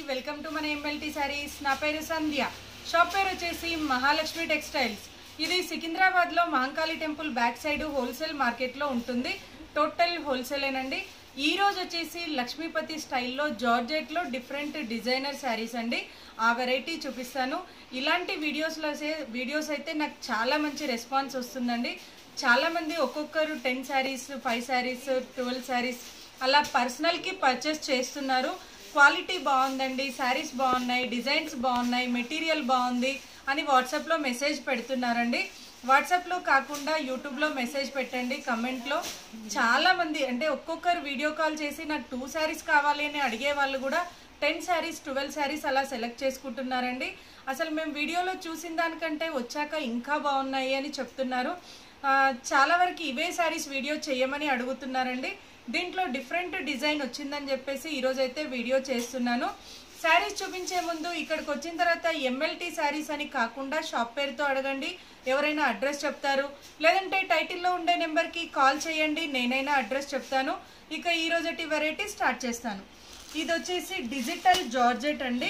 welcome to మన ఎంఎల్టీ సారీస్ నా పేరు సంధ్య షాప్ పేరు వచ్చేసి మహాలక్ష్మి టెక్స్టైల్స్ ఇది సికింద్రాబాద్లో Mahankali temple back side wholesale మార్కెట్లో ఉంటుంది టోటల్ హోల్సేలేనండి ఈ రోజు వచ్చేసి లక్ష్మీపతి స్టైల్లో జార్జెట్లో డిఫరెంట్ డిజైనర్ శారీస్ అండి ఆ వెరైటీ చూపిస్తాను ఇలాంటి వీడియోస్లో వీడియోస్ అయితే నాకు చాలా మంచి రెస్పాన్స్ వస్తుందండి చాలా మంది ఒక్కొక్కరు ten saris five saris twelve saris అలా పర్సనల్కి పర్చేస్ చేస్తున్నారు క్వాలిటీ బాగుందండి శారీస్ బాగున్నాయి డిజైన్స్ బాగున్నాయి మెటీరియల్ బాగుంది అని వాట్సాప్లో మెసేజ్ పెడుతున్నారండి వాట్సాప్లో కాకుండా యూట్యూబ్లో మెసేజ్ పెట్టండి కమెంట్లో చాలా మంది అంటే ఒక్కొక్కరు వీడియో కాల్ చేసి నాకు టూ శారీస్ కావాలి అని అడిగే వాళ్ళు కూడా టెన్ శారీస్ ట్వెల్వ్ శారీస్ అలా సెలెక్ట్ చేసుకుంటున్నారండి అసలు మేము వీడియోలో చూసిన దానికంటే వచ్చాక ఇంకా బాగున్నాయి అని చెప్తున్నారు ఆ, చాలా వరకు ఇవే శారీస్ వీడియో చేయమని అడుగుతున్నారండి దీంట్లో డిఫరెంట్ డిజైన్ వచ్చిందని చెప్పేసి ఈరోజు అయితే వీడియో చేస్తున్నాను శారీస్ చూపించే ముందు ఇక్కడికి వచ్చిన తర్వాత ఎంఎల్టీ శారీస్ అని కాకుండా షాప్ పేరుతో అడగండి ఎవరైనా అడ్రస్ చెప్తారు లేదంటే టైటిల్లో ఉండే నెంబర్కి కాల్ చేయండి నేనైనా అడ్రస్ చెప్తాను ఇక ఈ రోజటి వెరైటీ స్టార్ట్ చేస్తాను ఇది వచ్చేసి డిజిటల్ జార్జెట్ అండి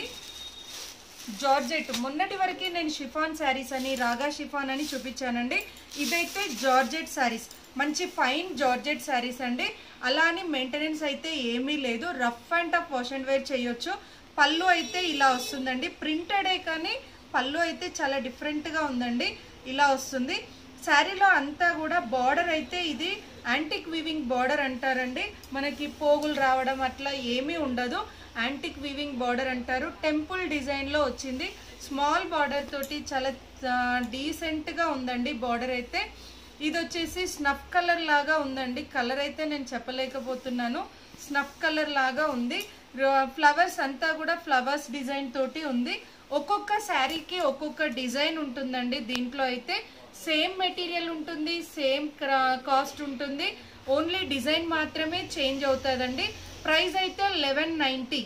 జార్జెట్ మొన్నటి వరకు నేను షిఫాన్ శారీస్ అని రాగా షిఫాన్ అని చూపించానండి ఇదైతే జార్జెట్ శారీస్ మంచి ఫైన్ జార్జెట్ శారీస్ అండి అలా అని మెయింటెనెన్స్ అయితే ఏమీ లేదు rough and tough wash and wear చేయొచ్చు పళ్ళు అయితే ఇలా వస్తుందండి ప్రింటెడే కానీ పళ్ళు అయితే చాలా డిఫరెంట్గా ఉందండి ఇలా వస్తుంది శారీలో అంతా కూడా బార్డర్ అయితే ఇది యాంటిక్ వీవింగ్ బార్డర్ అంటారండి మనకి పోగులు రావడం అట్లా ఏమీ ఉండదు యాంటిక్ వీవింగ్ బార్డర్ అంటారు టెంపుల్ డిజైన్లో వచ్చింది స్మాల్ బార్డర్ తోటి చాలా డీసెంట్గా ఉందండి బార్డర్ అయితే ఇది వచ్చేసి స్నఫ్ కలర్ లాగా ఉందండి కలర్ అయితే నేను చెప్పలేకపోతున్నాను స్నఫ్ కలర్ లాగా ఉంది ఫ్లవర్స్ అంతా కూడా ఫ్లవర్స్ డిజైన్ తోటి ఉంది ఒక్కొక్క శారీకి ఒక్కొక్క డిజైన్ ఉంటుందండి దీంట్లో అయితే సేమ్ మెటీరియల్ ఉంటుంది సేమ్ కాస్ట్ ఉంటుంది ఓన్లీ డిజైన్ మాత్రమే చేంజ్ అవుతుందండి ప్రైస్ అయితే లెవెన్ నైంటీ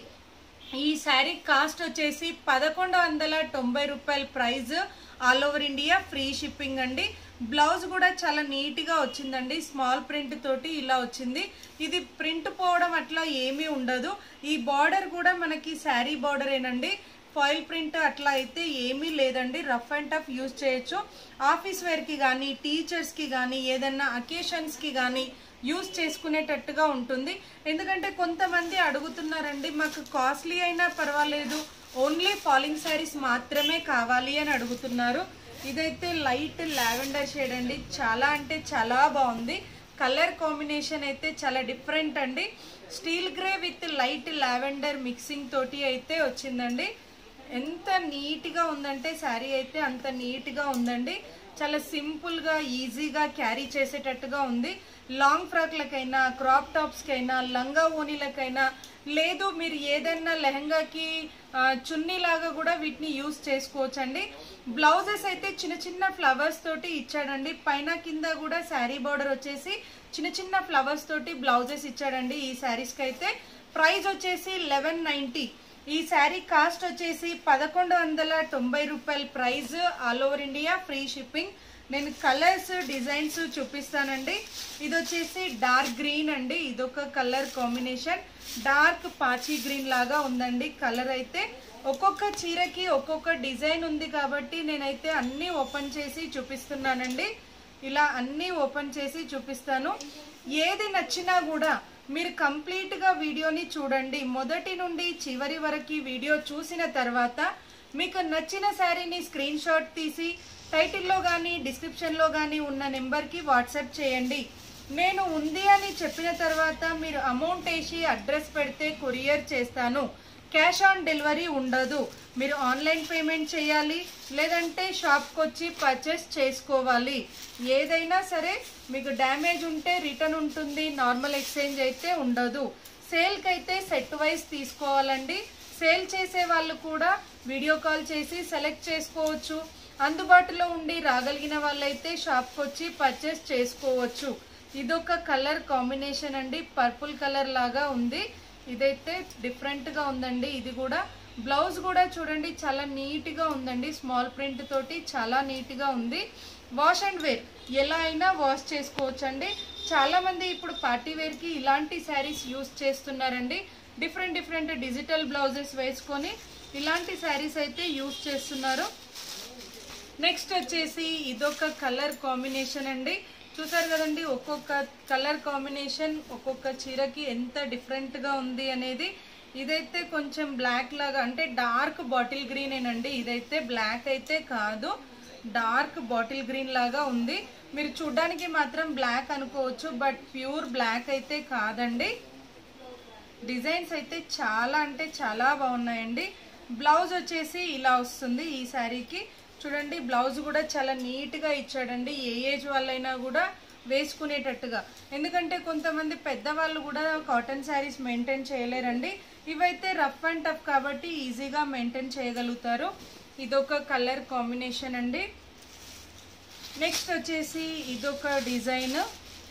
ఈ శారీ కాస్ట్ వచ్చేసి పదకొండు వందల తొంభై రూపాయల price all over India free shipping అండి బ్లౌజ్ కూడా చాలా నీట్గా వచ్చిందండి స్మాల్ ప్రింట్ తోటి ఇలా వచ్చింది ఇది ప్రింట్ పోవడం అట్లా ఏమీ ఉండదు ఈ బార్డర్ కూడా మనకి శారీ బార్డరేనండి ఫాయిల్ ప్రింట్ అట్లా అయితే ఏమీ లేదండి రఫ్ అండ్ టఫ్ యూజ్ చేయొచ్చు ఆఫీస్ వేర్కి కానీ టీచర్స్కి కానీ ఏదన్నా అకేషన్స్కి కానీ యూజ్ చేసుకునేటట్టుగా ఉంటుంది ఎందుకంటే కొంతమంది అడుగుతున్నారండి మాకు కాస్ట్లీ అయినా పర్వాలేదు ఓన్లీ ఫాలింగ్ శారీస్ మాత్రమే కావాలి అని అడుగుతున్నారు ఇదైతే లైట్ లావెండర్ షేడ్ అండి చాలా అంటే చాలా బాగుంది కలర్ కాంబినేషన్ అయితే చాలా డిఫరెంట్ అండి steel grey with light lavender mixing తోటి అయితే వచ్చిందండి ఎంత నీట్గా ఉందంటే శారీ అయితే అంత నీట్గా ఉందండి చాలా సింపుల్గా ఈజీగా క్యారీ చేసేటట్టుగా ఉంది లాంగ్ ఫ్రాక్లకైనా క్రాప్ టాప్స్కైనా లంగా ఓనీలకైనా లేదు మీరు ఏదైనా లెహంగాకి ఆ, చున్నీలాగా కూడా వీటిని యూస్ చేసుకోవచ్చండి బ్లౌజెస్ అయితే చిన్న చిన్న ఫ్లవర్స్ తోటి ఇచ్చాడండి పైన కింద కూడా శారీ బార్డర్ వచ్చేసి చిన్న చిన్న ఫ్లవర్స్ తోటి బ్లౌజెస్ ఇచ్చాడండి ఈ శారీస్కి అయితే ప్రైస్ వచ్చేసి లెవెన్ నైంటీ ఈ శారీ కాస్ట్ వచ్చేసి పదకొండు వందల తొంభై రూపాయల price all over India free shipping నేను కలర్స్ డిజైన్స్ చూపిస్తానండి ఇది వచ్చేసి డార్క్ గ్రీన్ అండి ఇదొక కలర్ కాంబినేషన్ డార్క్ పాచి గ్రీన్ లాగా ఉందండి కలర్ అయితే ఒక్కొక్క చీరకి ఒక్కొక్క డిజైన్ ఉంది కాబట్టి నేనైతే అన్నీ ఓపెన్ చేసి చూపిస్తున్నానండి ఇలా అన్నీ ఓపెన్ చేసి చూపిస్తాను ఏది నచ్చినా కూడా మీరు కంప్లీట్గా వీడియోని చూడండి మొదటి నుండి చివరి వరకు వీడియో చూసిన తర్వాత మీకు నచ్చిన శారీని స్క్రీన్ షాట్ తీసి టైటిల్లో కానీ డిస్క్రిప్షన్లో కానీ ఉన్న నెంబర్కి వాట్సాప్ చేయండి నేను ఉంది అని చెప్పిన తర్వాత మీరు అమౌంట్ వేసి అడ్రస్ పెడితే కొరియర్ చేస్తాను క్యాష్ ఆన్ డెలివరీ ఉండదు మీరు ఆన్లైన్ పేమెంట్ చేయాలి లేదంటే షాప్కి వచ్చి పర్చేస్ చేసుకోవాలి ఏదైనా సరే మీకు డ్యామేజ్ ఉంటే రిటర్న్ ఉంటుంది నార్మల్ ఎక్స్చేంజ్ అయితే ఉండదు సేల్కి అయితే సెట్ వైజ్ తీసుకోవాలండి సేల్ చేసే వాళ్ళు కూడా వీడియో కాల్ చేసి సెలెక్ట్ చేసుకోవచ్చు అందుబాటులో ఉండి రాగలిగిన వాళ్ళైతే షాప్కి వచ్చి పర్చేస్ చేసుకోవచ్చు ఇదొక కలర్ కాంబినేషన్ అండి పర్పుల్ కలర్ లాగా ఉంది ఇదైతే డిఫరెంట్గా ఉందండి ఇది కూడా బ్లౌజ్ కూడా చూడండి చాలా నీట్గా ఉందండి స్మాల్ ప్రింట్ తోటి చాలా నీట్గా ఉంది వాష్ అండ్ వేర్ ఎలా అయినా వాష్ చేసుకోవచ్చు అండి చాలా మంది ఇప్పుడు పార్టీ వేర్కి ఇలాంటి శారీస్ యూస్ చేస్తున్నారండి డిఫరెంట్ డిఫరెంట్ డిజిటల్ బ్లౌజెస్ వేసుకొని ఇలాంటి శారీస్ అయితే యూజ్ చేస్తున్నారు నెక్స్ట్ వచ్చేసి ఇదొక కలర్ కాంబినేషన్ అండి చూసారు కదండి ఒక్కొక్క కలర్ కాంబినేషన్ ఒక్కొక్క చీరకి ఎంత డిఫరెంట్ గా ఉంది అనేది ఇదైతే కొంచెం బ్లాక్ లాగా అంటే డార్క్ బాటిల్ గ్రీన్ ఏనండి ఇదైతే బ్లాక్ అయితే కాదు డార్క్ బాటిల్ గ్రీన్ లాగా ఉంది మీరు చూడడానికి మాత్రం బ్లాక్ అనుకోవచ్చు బట్ ప్యూర్ బ్లాక్ అయితే కాదండి డిజైన్స్ అయితే చాలా అంటే చాలా బాగున్నాయండి బ్లౌజ్ వచ్చేసి ఇలా వస్తుంది ఈ శారీకి చూడండి బ్లౌజ్ కూడా చాలా నీట్ గా ఇచ్చాడండి ఏ ఏజ్ వాళ్ళైనా కూడా వేసుకునేటట్టుగా ఎందుకంటే కొంతమంది పెద్దవాళ్ళు కూడా కాటన్ శారీస్ మెయింటైన్ చేయలేరండి ఇవైతే రఫ్ అండ్ టఫ్ కాబట్టి ఈజీగా మెయింటైన్ చేయగలుగుతారు ఇదొక కలర్ కాంబినేషన్ అండి నెక్స్ట్ వచ్చేసి ఇదొక డిజైన్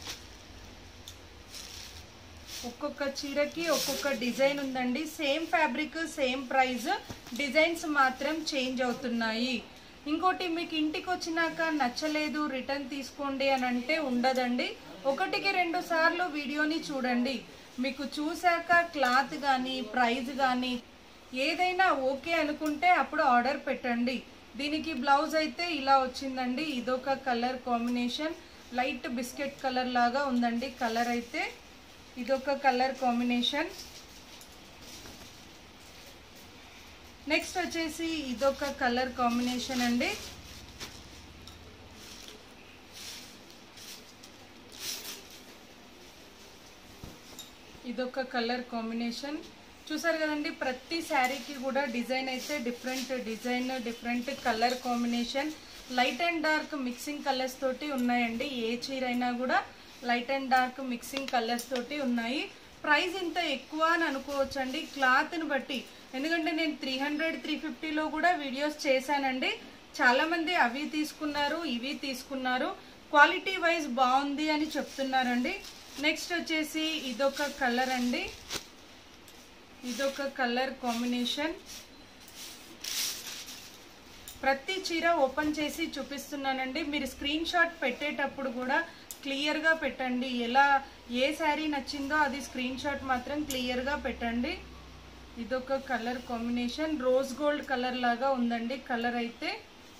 ఒక్కొక్క చీరకి ఒక్కొక్క డిజైన్ ఉందండి same fabric same price designs మాత్రం చేంజ్ అవుతున్నాయి ఇంకోటి మీకు ఇంటికి వచ్చినాక నచ్చలేదు రిటర్న్ తీసుకోండి అని అంటే ఉండదండి ఒకటికి రెండు సార్లు వీడియోని చూడండి మీకు చూశాక క్లాత్ కానీ ప్రైస్ కానీ ఏదైనా ఓకే అనుకుంటే అప్పుడు ఆర్డర్ పెట్టండి దీనికి బ్లౌజ్ అయితే ఇలా వచ్చిందండి ఇదొక colour combination light biscuit colour లాగా ఉందండి కలర్ అయితే ఇదొక కలర్ కాంబినేషన్ నెక్స్ట్ వచ్చేసి ఇదొక కలర్ కాంబినేషన్ అండి ఇదొక కలర్ కాంబినేషన్ చూసారు కదండి ప్రతి శారీకి కూడా డిజైన్ అయితే different design different colour combination light and dark mixing colours తోటి ఉన్నాయండి ఏ చీర అయినా కూడా light and dark mixing colours తోటి ఉన్నాయి ప్రైస్ ఇంత ఎక్కువ అని అనుకోవచ్చండి క్లాత్ని బట్టి ఎందుకంటే నేను త్రీ హండ్రెడ్ త్రీ ఫిఫ్టీలో కూడా వీడియోస్ చేశానండి చాలా మంది అవి తీసుకున్నారు ఇవి తీసుకున్నారు క్వాలిటీ వైజ్ బాగుంది అని చెప్తున్నారండి నెక్స్ట్ వచ్చేసి ఇదొక కలర్ అండి ఇదొక కలర్ కాంబినేషన్ ప్రతి చీర ఓపెన్ చేసి చూపిస్తున్నానండి మీరు స్క్రీన్ షాట్ పెట్టేటప్పుడు కూడా క్లియర్గా పెట్టండి ఎలా ఏ శారీ నచ్చిందో అది స్క్రీన్ షాట్ మాత్రం క్లియర్గా పెట్టండి ఇదొక colour combination rose gold colour లాగా ఉందండి కలర్ అయితే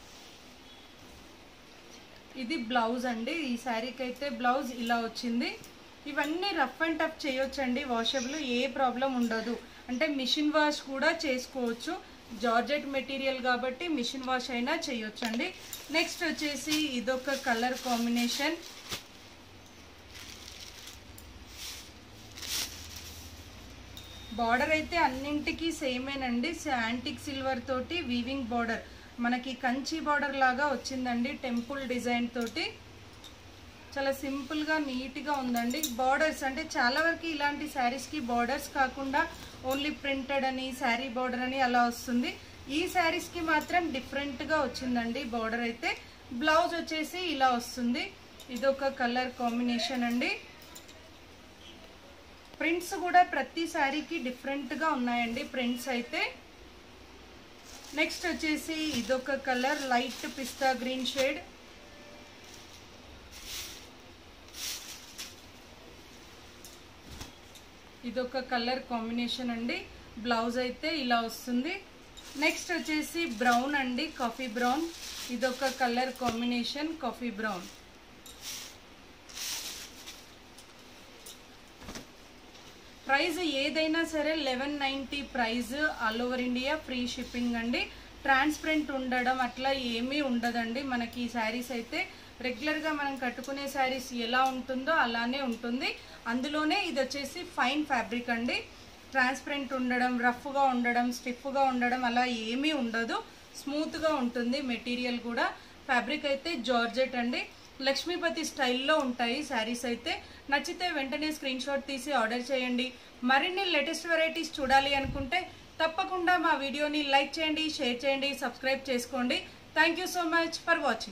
ఇది బ్లౌజ్ అండి ఈ శారీకి అయితే బ్లౌజ్ ఇలా వచ్చింది ఇవన్నీ రఫ్ అండ్ టఫ్ చేయొచ్చండి వాషబుల్ ఏ ప్రాబ్లం ఉండదు అంటే మిషన్ వాష్ కూడా చేసుకోవచ్చు జార్జెట్ మెటీరియల్ కాబట్టి మిషన్ వాష్ అయినా చేయొచ్చండి నెక్స్ట్ వచ్చేసి ఇదొక కలర్ కాంబినేషన్ బార్డర్ అయితే అన్నింటికి సేమేనండి యాంటిక్ సిల్వర్ తోటి వీవింగ్ బార్డర్ మనకి కంచి బార్డర్ లాగా వచ్చిందండి టెంపుల్ డిజైన్ తోటి చాలా సింపుల్గా నీట్గా ఉందండి బార్డర్స్ అంటే చాలా వరకు ఇలాంటి శారీస్కి బార్డర్స్ కాకుండా ఓన్లీ ప్రింటెడ్ అని శారీ బార్డర్ అని అలా వస్తుంది ఈ శారీస్కి మాత్రం డిఫరెంట్గా వచ్చిందండి బార్డర్ అయితే బ్లౌజ్ వచ్చేసి ఇలా వస్తుంది ఇదొక కలర్ కాంబినేషన్ అండి ప్రింట్స్ కూడా ప్రతి శారీకి డిఫరెంట్గా ఉన్నాయండి ప్రింట్స్ అయితే నెక్స్ట్ వచ్చేసి ఇదొక colour light pista green shade ఇదొక కలర్ కాంబినేషన్ అండి బ్లౌజ్ అయితే ఇలా వస్తుంది నెక్స్ట్ వచ్చేసి బ్రౌన్ అండి కాఫీ బ్రౌన్ ఇదొక colour combination coffee brown price ఏదైనా సరే eleven ninety price all over India free shipping అండి ట్రాన్స్పరెంట్ ఉండడం అట్లా ఏమీ ఉండదండి మనకి ఈ శారీస్ అయితే రెగ్యులర్గా మనం కట్టుకునే శారీస్ ఎలా ఉంటుందో అలానే ఉంటుంది అందులోనే ఇది వచ్చేసి ఫైన్ ఫ్యాబ్రిక్ అండి ట్రాన్స్పరెంట్ ఉండడం రఫ్గా ఉండడం స్టిఫ్గా ఉండడం అలా ఏమీ ఉండదు స్మూత్గా ఉంటుంది మెటీరియల్ కూడా ఫ్యాబ్రిక్ అయితే జార్జెట్ అండి లక్ష్మీపతి స్టైల్లో ఉంటాయి శారీస్ అయితే నచ్చితే వెంటనే స్క్రీన్ షాట్ తీసి ఆర్డర్ చేయండి మరిన్ని లేటెస్ట్ వెరైటీస్ చూడాలి అనుకుంటే తప్పకుండా మా వీడియోని లైక్ చేయండి షేర్ చేయండి సబ్స్క్రైబ్ చేసుకోండి thank so much for watching